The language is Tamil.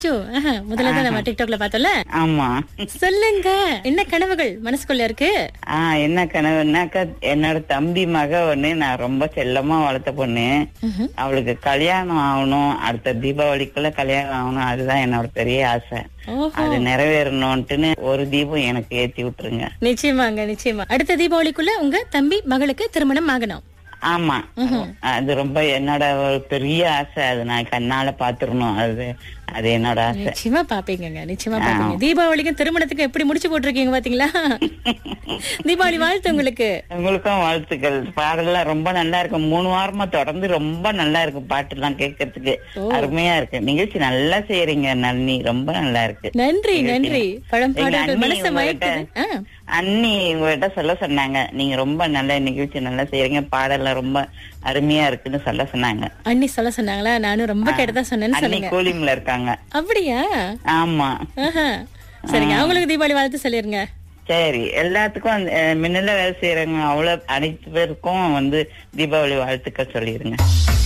அச்சோ, ஆஹா, முதல்ல தான் நம்ம டிக்டாக்ல பார்த்தோம்ல ஆமா சொல்லுங்க என்ன கனவுகள் மனசுக்குள்ள இருக்கு ஆஹ் என்ன கனவுனாக்கா என்னோட தம்பி மக ஒண்ணு நான் ரொம்ப செல்லமா வளர்த்த பொண்ணு ம்ஹும். அவளுக்கு கல்யாணம் ஆகணும் அடுத்த தீபாவளிக்குள்ள கல்யாணம் ஆகணும் அதுதான் என்னோட பெரிய ஆசை ஓஹோ அது நிறைவேறணும்ட்டுன்னு ஒரு தீபம் எனக்கு ஏத்தி விட்டுருங்க நிச்சயமாங்க நிச்சயமா அடுத்த தீபாவளிக்குள்ள உங்க தம்பி மகளுக்கு திருமணம் ஆகணும் ஆமா அது ரொம்ப என்னோட ஒரு பெரிய ஆசை அது நான் கண்ணால பாத்துடணும் அது அது என்னோட ஆசை நிச்சயமா பாப்பீங்க நிச்சயமா பாப்பீங்க தீபாவளிக்கும் திருமணத்துக்கும் எப்படி முடிச்சு போட்டிருக்கீங்க பாத்தீங்களா தீபாவளி வாழ்த்து உங்களுக்கு உங்களுக்கும் வாழ்த்துக்கள் பாடல்லாம் ரொம்ப நல்லா இருக்கு மூணு வாரமா தொடர்ந்து ரொம்ப நல்லா இருக்கு பாட்டு எல்லாம் கேட்கறதுக்கு அருமையா இருக்கு நிகழ்ச்சி நல்லா செய்யறீங்க நன்னி ரொம்ப நல்லா இருக்கு நன்றி நன்றி பழம் எங்க பாடல்கள் அண்ணி மனசை உங்ககிட்ட- மயக்குது ஆ, அண்ணி உங்ககிட்ட சொல்ல சொன்னாங்க நீங்க ரொம்ப நல்ல நிகழ்ச்சி நல்லா செய்யறீங்க பாடல்லாம் ரொம்ப அருமையா இருக்குன்னு சொல்ல சொன்னாங்க அண்ணி சொல்ல சொன்னாங்களா நானும் ரொம்ப கேட்டதா சொன்னேன்னு அண்ணி சொல்லுங்க கூலிம்ல இருக்காங்க அப்படியா ஆமா ஆஹா. சரிங்க அவங்களுக்கு தீபாவளி வாழ்த்து சொல்லிருங்க சரி எல்லாத்துக்கும் அந்த, அஹ், மின்னல வேலை செய்யறவங்க அவ்வளவு அனைத்து பேருக்கும் வந்து தீபாவளி வாழ்த்துக்கள் சொல்லிருங்க